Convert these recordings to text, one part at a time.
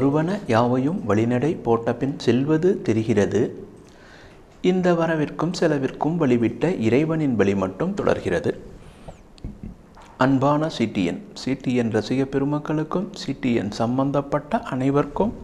வருவன யாவையும் வழிநடை போட்டபின் செல்வது தெரிகிறது இந்த வரவிற்கும் செலவிற்கும் வழிவிட்ட இறைவனின் வழி மட்டும் தொடர்கிறது அன்பான சிடிஎன் சிடிஎன் ரசிக பெருமக்களுக்கும் சிடிஎன் சம்பந்தப்பட்ட அனைவருக்கும்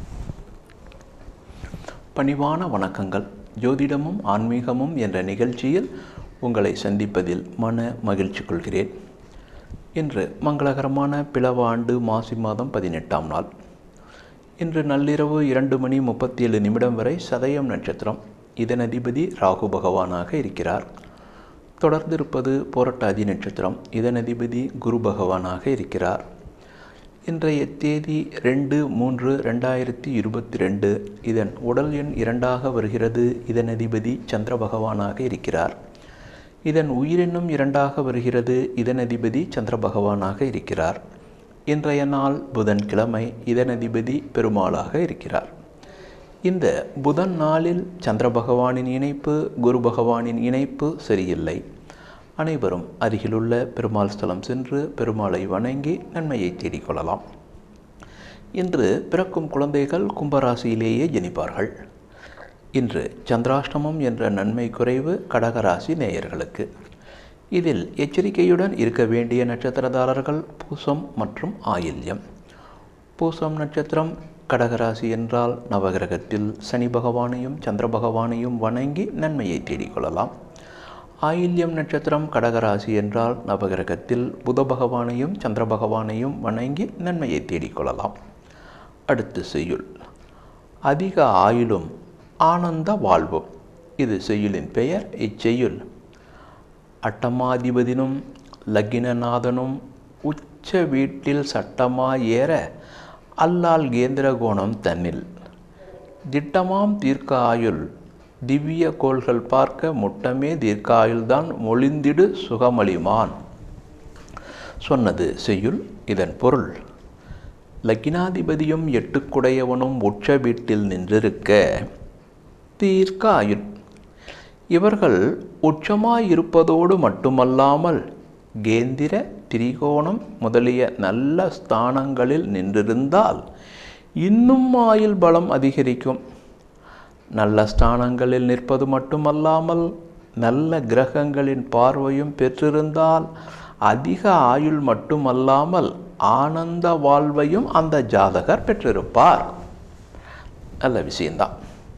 பணிவான வணக்கங்கள் ஜோதிடமும் ஆன்மீகமும் என்ற நிகழ்ச்சியில் உங்களை சந்திப்பதில் மன மகிழ்ச்சி கொள்கிறேன் இன்று மங்களகரமான பிளவ ஆண்டு மாசி மாதம் பதினெட்டாம் நாள் இன்று நள்ளிரவு இரண்டு மணி முப்பத்தி ஏழு நிமிடம் வரை சதயம் நட்சத்திரம் இதன் அதிபதி ராகு பகவானாக இருக்கிறார் தொடர்ந்து இருப்பது போரட்டாதி நட்சத்திரம் இதன் அதிபதி குரு பகவானாக இருக்கிறார் இன்றைய தேதி ரெண்டு மூன்று ரெண்டாயிரத்தி இருபத்தி ரெண்டு இதன் உடல் எண் இரண்டாக வருகிறது இதன் அதிபதி சந்திர பகவானாக இருக்கிறார் இதன் உயிரெண்ணும் இரண்டாக வருகிறது இதன் அதிபதி சந்திர பகவானாக இருக்கிறார் இன்றைய நாள் புதன்கிழமை இதன் அதிபதி பெருமாளாக இருக்கிறார் இந்த புதன் நாளில் சந்திர பகவானின் இணைப்பு குரு பகவானின் இணைப்பு சரியில்லை அனைவரும் அருகிலுள்ள பெருமாள் ஸ்தலம் சென்று பெருமாளை வணங்கி நன்மையை தேடிக்கொள்ளலாம் இன்று பிறக்கும் குழந்தைகள் கும்பராசியிலேயே ஜனிப்பார்கள் இன்று சந்திராஷ்டமம் என்ற நன்மை குறைவு கடகராசி நேயர்களுக்கு இதில் எச்சரிக்கையுடன் இருக்க வேண்டிய நட்சத்திரதாரர்கள் பூசம் மற்றும் ஆயில்யம் பூசம் நட்சத்திரம் கடகராசி என்றால் நவகிரகத்தில் சனி பகவானையும் சந்திர பகவானையும் வணங்கி நன்மையை தேடிக்கொள்ளலாம் ஆயில்யம் நட்சத்திரம் கடகராசி என்றால் நவகிரகத்தில் புத பகவானையும் சந்திர பகவானையும் வணங்கி நன்மையை தேடிக்கொள்ளலாம் அடுத்து செய்யுள் அதிக ஆயுளும் ஆனந்த வாழ்வும் இது செய்யுளின் பெயர் இச்செய்யுள் அட்டமாதிபதினும் லக்கினநாதனும் உச்ச வீட்டில் சட்டமாய் ஏற அல்லால் கேந்திரகோணம் தன்னில் திட்டமாம் தீர்க்க ஆயுள் திவ்ய கோள்கள் பார்க்க முட்டமே தீர்க்க ஆயுள்தான் மொழிந்திடு சுகமளிமான் சொன்னது செய்யுள் இதன் பொருள் லக்கினாதிபதியும் எட்டுக்குடையவனும் உச்ச வீட்டில் நின்றிருக்க தீர்க்க ஆயுள் இவர்கள் உச்சமாயிருப்பதோடு மட்டுமல்லாமல் கேந்திர திரிகோணம் முதலிய நல்ல ஸ்தானங்களில் நின்றிருந்தால் இன்னும் ஆயுள் பலம் அதிகரிக்கும் நல்ல ஸ்தானங்களில் நிற்பது மட்டுமல்லாமல் நல்ல கிரகங்களின் பார்வையும் பெற்றிருந்தால் அதிக ஆயுள் மட்டுமல்லாமல் ஆனந்த வாழ்வையும் அந்த ஜாதகர் பெற்றிருப்பார் நல்ல விஷயந்தான்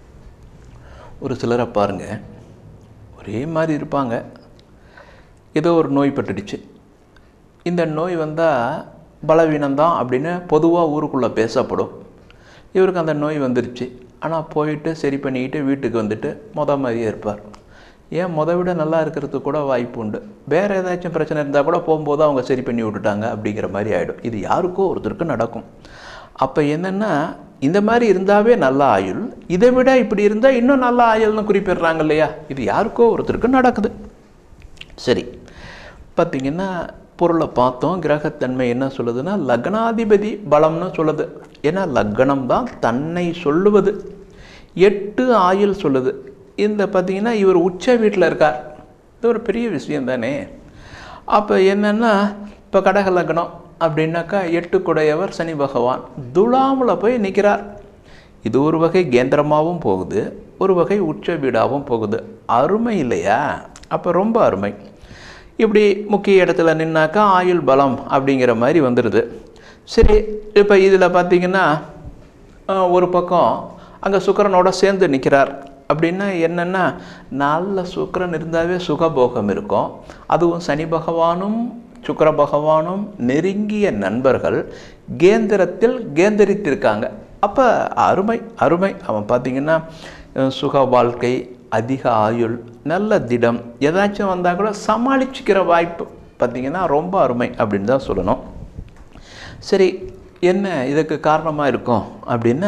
ஒரு சிலரை பாருங்க ஒரே மாதிரி இருப்பாங்க ஏதோ ஒரு நோய் பட்டுடுச்சு இந்த நோய் வந்தால் பலவீனம்தான் அப்படின்னு பொதுவாக ஊருக்குள்ளே பேசப்படும் இவருக்கு அந்த நோய் வந்துருச்சு ஆனால் போயிட்டு சரி பண்ணிக்கிட்டு வீட்டுக்கு வந்துட்டு மொத மாதிரியே இருப்பார் ஏன் முத விட நல்லா இருக்கிறதுக்கு கூட வாய்ப்பு உண்டு வேறு ஏதாச்சும் பிரச்சனை இருந்தால் கூட போகும்போது அவங்க சரி பண்ணி விட்டுட்டாங்க அப்படிங்கிற மாதிரி ஆகிடும் இது யாருக்கோ ஒருத்தருக்கு நடக்கும் அப்போ என்னென்னா இந்த மாதிரி இருந்தாவே நல்ல ஆயுள் இதை விட இப்படி இருந்தால் இன்னும் நல்ல ஆயுள்னு குறிப்பிடுறாங்க இல்லையா இது யாருக்கோ ஒருத்தருக்கு நடக்குது சரி பார்த்திங்கன்னா பொருளை பார்த்தோம் கிரகத்தன்மை என்ன சொல்லுதுன்னா லக்னாதிபதி பலம்னு சொல்லுது ஏன்னா லக்னம் தான் தன்னை சொல்லுவது எட்டு ஆயுள் சொல்லுது இந்த பார்த்திங்கன்னா இவர் உச்ச வீட்டில் இருக்கார் இது ஒரு பெரிய விஷயம் தானே அப்போ என்னென்னா இப்போ கடக லக்னம் அப்படின்னாக்கா எட்டு குடையவர் சனி பகவான் துலாமில் போய் நிற்கிறார் இது ஒரு வகை கேந்திரமாகவும் போகுது ஒரு வகை உச்ச வீடாகவும் போகுது அருமை இல்லையா அப்போ ரொம்ப அருமை இப்படி முக்கிய இடத்துல நின்னாக்கா ஆயுள் பலம் அப்படிங்கிற மாதிரி வந்துடுது சரி இப்போ இதில் பார்த்திங்கன்னா ஒரு பக்கம் அங்கே சுக்கரனோட சேர்ந்து நிற்கிறார் அப்படின்னா என்னென்னா நல்ல சுக்கரன் இருந்தாவே சுகபோகம் இருக்கும் அதுவும் சனி பகவானும் சுக்கர பகவானும் நெருங்கிய நண்பர்கள் கேந்திரத்தில் கேந்திரித்திருக்காங்க அப்போ அருமை அருமை அவன் பார்த்திங்கன்னா சுக வாழ்க்கை அதிக ஆயுள் நல்ல திடம் ஏதாச்சும் வந்தால் கூட சமாளிச்சுக்கிற வாய்ப்பு பார்த்திங்கன்னா ரொம்ப அருமை அப்படின்னு தான் சொல்லணும் சரி என்ன இதுக்கு காரணமாக இருக்கும் அப்படின்னா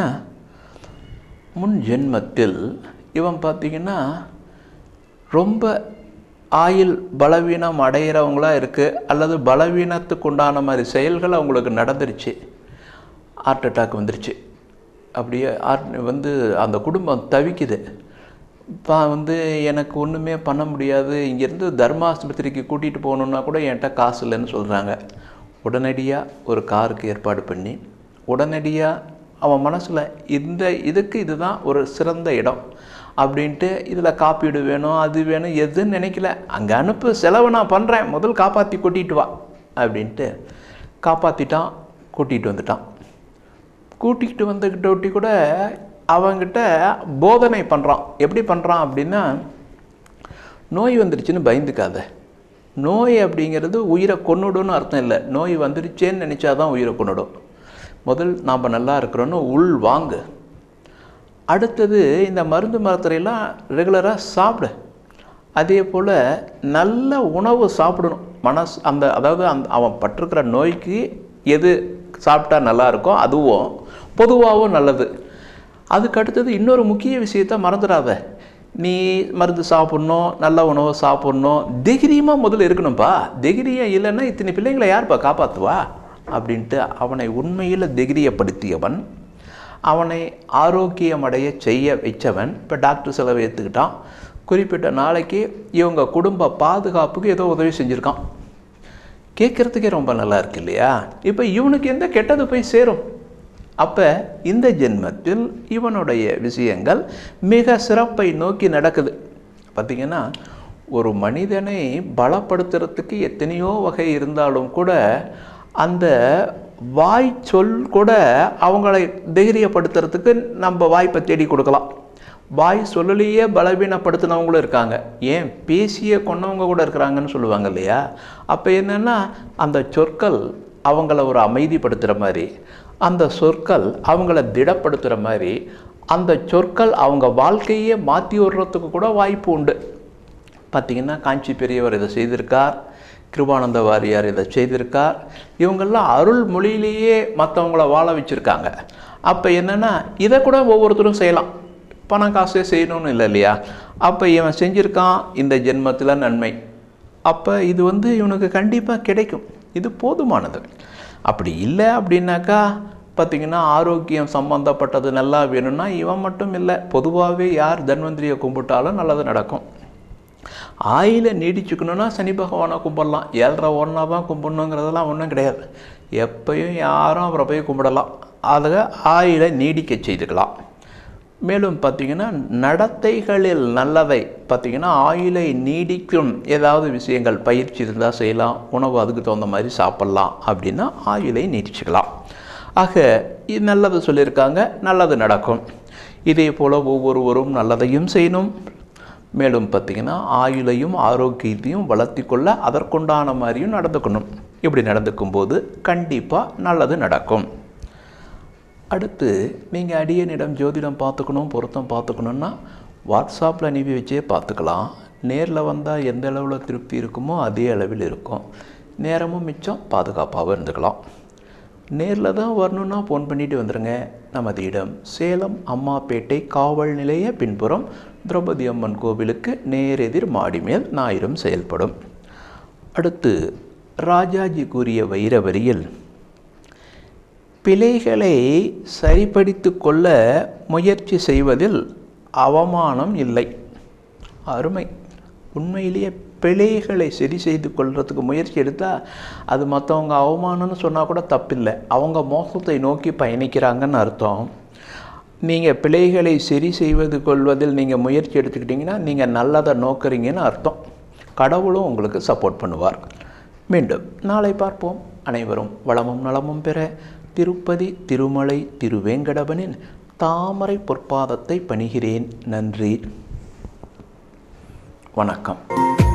முன் ஜென்மத்தில் இவன் பார்த்திங்கன்னா ரொம்ப ஆயுள் பலவீனம் அடைகிறவங்களா இருக்குது அல்லது பலவீனத்துக்கு உண்டான மாதிரி செயல்கள் அவங்களுக்கு நடந்துருச்சு ஹார்ட் அட்டாக் வந்துருச்சு அப்படியே ஹார்ட் வந்து அந்த குடும்பம் தவிக்குது இப்போ வந்து எனக்கு ஒன்றுமே பண்ண முடியாது இங்கேருந்து தர்மாஸ்பத்திரிக்கு கூட்டிகிட்டு போகணுன்னா கூட என்கிட்ட காசு இல்லைன்னு சொல்கிறாங்க உடனடியாக ஒரு காருக்கு ஏற்பாடு பண்ணி உடனடியாக அவன் மனசில் இந்த இதுக்கு இதுதான் ஒரு சிறந்த இடம் அப்படின்ட்டு இதில் காப்பீடு வேணும் அது வேணும் எதுன்னு நினைக்கல அங்கே அனுப்பு செலவு நான் பண்ணுறேன் முதல் காப்பாற்றி கூட்டிகிட்டு வா அப்படின்ட்டு காப்பாற்றிட்டான் கூட்டிகிட்டு வந்துட்டான் கூட்டிகிட்டு வந்துக்கிட்ட ஒட்டி கூட அவங்கிட்ட போதனை பண்ணுறான் எப்படி பண்ணுறான் அப்படின்னா நோய் வந்துருச்சுன்னு பயந்துக்காத நோய் அப்படிங்கிறது உயிரை கொன்னுடும்னு அர்த்தம் இல்லை நோய் வந்துருச்சேன்னு நினச்சாதான் உயிரை கொன்னுடும் முதல் நாம் நல்லா இருக்கிறோன்னு உள் வாங்கு அடுத்தது இந்த மருந்து மாத்திரையெல்லாம் ரெகுலராக சாப்பிடு அதே போல் நல்ல உணவு சாப்பிடணும் மனசு அந்த அதாவது அந்த அவன் பட்டிருக்கிற நோய்க்கு எது சாப்பிட்டா நல்லா இருக்கோ அதுவும் பொதுவாகவும் நல்லது அதுக்கு அடுத்தது இன்னொரு முக்கிய விஷயத்த மறந்துடாத நீ மருந்து சாப்பிட்ணும் நல்ல உணவு சாப்பிட்ணும் தைரியமாக முதல்ல இருக்கணும்ப்பா தைரியம் இல்லைன்னா இத்தனை பிள்ளைங்களை யார்ப்பா காப்பாற்றுவா அப்படின்ட்டு அவனை உண்மையில் தைரியப்படுத்தியவன் அவனை ஆரோக்கியமடைய செய்ய வைச்சவன் இப்போ டாக்டர் செலவை ஏற்றுக்கிட்டான் குறிப்பிட்ட நாளைக்கு இவங்க குடும்ப பாதுகாப்புக்கு ஏதோ உதவி செஞ்சுருக்கான் கேட்குறதுக்கே ரொம்ப நல்லா இருக்கு இல்லையா இப்போ இவனுக்கு எந்த கெட்டது போய் சேரும் அப்போ இந்த ஜென்மத்தில் இவனுடைய விஷயங்கள் மிக சிறப்பை நோக்கி நடக்குது பார்த்திங்கன்னா ஒரு மனிதனை பலப்படுத்துறதுக்கு எத்தனையோ வகை இருந்தாலும் கூட அந்த வாய் சொல் கூட அவங்களை தைரியப்படுத்துறதுக்கு நம்ம வாய்ப்பை தேடி கொடுக்கலாம் வாய் சொல்லலையே பலவீனப்படுத்தினவங்களும் இருக்காங்க ஏன் பேசிய கொண்டவங்க கூட இருக்கிறாங்கன்னு சொல்லுவாங்க இல்லையா அப்போ என்னென்னா அந்த சொற்கள் அவங்கள ஒரு அமைதிப்படுத்துகிற மாதிரி அந்த சொற்கள் அவங்கள திடப்படுத்துகிற மாதிரி அந்த சொற்கள் அவங்க வாழ்க்கையே மாற்றி விடுறதுக்கு கூட வாய்ப்பு உண்டு பார்த்திங்கன்னா காஞ்சி பெரியவர் இதை செய்திருக்கார் கிருபானந்த வாரியார் இதை செய்திருக்கார் இவங்கெல்லாம் அருள் மொழியிலேயே மற்றவங்கள வாழ வச்சுருக்காங்க அப்போ என்னென்னா இதை கூட ஒவ்வொருத்தரும் செய்யலாம் பணம் காசே செய்யணும்னு இல்லை இல்லையா அப்போ இவன் செஞ்சுருக்கான் இந்த ஜென்மத்தில் நன்மை அப்போ இது வந்து இவனுக்கு கண்டிப்பாக கிடைக்கும் இது போதுமானது அப்படி இல்லை அப்படின்னாக்கா பார்த்திங்கன்னா ஆரோக்கியம் சம்மந்தப்பட்டது நல்லா வேணும்னா இவன் மட்டும் இல்லை பொதுவாகவே யார் தன்வந்திரியை கும்பிட்டாலும் நல்லது நடக்கும் ஆயில நீடிச்சுக்கணுன்னா சனி பகவானை கும்பிடலாம் ஏழரை ஒன்றா தான் கும்பிடணுங்கிறதெல்லாம் ஒன்றும் கிடையாது எப்பயும் யாரும் அவரை போய் கும்பிடலாம் அதை ஆயில நீடிக்க செய்துக்கலாம் மேலும் பார்த்திங்கன்னா நடத்தைகளில் நல்லதை பார்த்திங்கன்னா ஆயுளை நீடிக்கும் ஏதாவது விஷயங்கள் பயிற்சி இருந்தால் செய்யலாம் உணவு அதுக்கு தகுந்த மாதிரி சாப்பிட்லாம் அப்படின்னா ஆயுளை நீடிச்சுக்கலாம் ஆக இது நல்லது சொல்லியிருக்காங்க நல்லது நடக்கும் இதே போல் ஒவ்வொருவரும் நல்லதையும் செய்யணும் மேலும் பார்த்திங்கன்னா ஆயுளையும் ஆரோக்கியத்தையும் வளர்த்தி கொள்ள அதற்குண்டான மாதிரியும் நடந்துக்கணும் இப்படி நடந்துக்கும்போது கண்டிப்பாக நல்லது நடக்கும் அடுத்து நீங்கள் அடியனிடம் ஜோதிடம் பார்த்துக்கணும் பொருத்தம் பார்த்துக்கணுன்னா வாட்ஸ்அப்பில் அனுப்பி வச்சே பார்த்துக்கலாம் நேரில் வந்தால் எந்த அளவில் திருப்தி இருக்குமோ அதே அளவில் இருக்கும் நேரமும் மிச்சம் பாதுகாப்பாகவும் இருந்துக்கலாம் நேரில் தான் வரணுன்னா ஃபோன் பண்ணிட்டு வந்துடுங்க நமது இடம் சேலம் அம்மாப்பேட்டை காவல் நிலைய பின்புறம் திரௌபதி அம்மன் கோவிலுக்கு நேரெதிர் மாடி மேல் ஞாயிறும் செயல்படும் அடுத்து ராஜாஜி கூறிய வைர வரியில் பிழைகளை சரிப்படுத்தி கொள்ள முயற்சி செய்வதில் அவமானம் இல்லை அருமை உண்மையிலேயே பிழைகளை சரி செய்து கொள்றதுக்கு முயற்சி எடுத்தால் அது மற்றவங்க அவமானம்னு சொன்னால் கூட தப்பில்லை அவங்க மோசத்தை நோக்கி பயணிக்கிறாங்கன்னு அர்த்தம் நீங்கள் பிழைகளை சரி செய்வது கொள்வதில் நீங்கள் முயற்சி எடுத்துக்கிட்டிங்கன்னா நீங்கள் நல்லதை நோக்குறீங்கன்னு அர்த்தம் கடவுளும் உங்களுக்கு சப்போர்ட் பண்ணுவார் மீண்டும் நாளை பார்ப்போம் அனைவரும் வளமும் நலமும் பெற திருப்பதி திருமலை திருவேங்கடவனின் தாமரை பொற்பாதத்தை பணிகிறேன் நன்றி வணக்கம்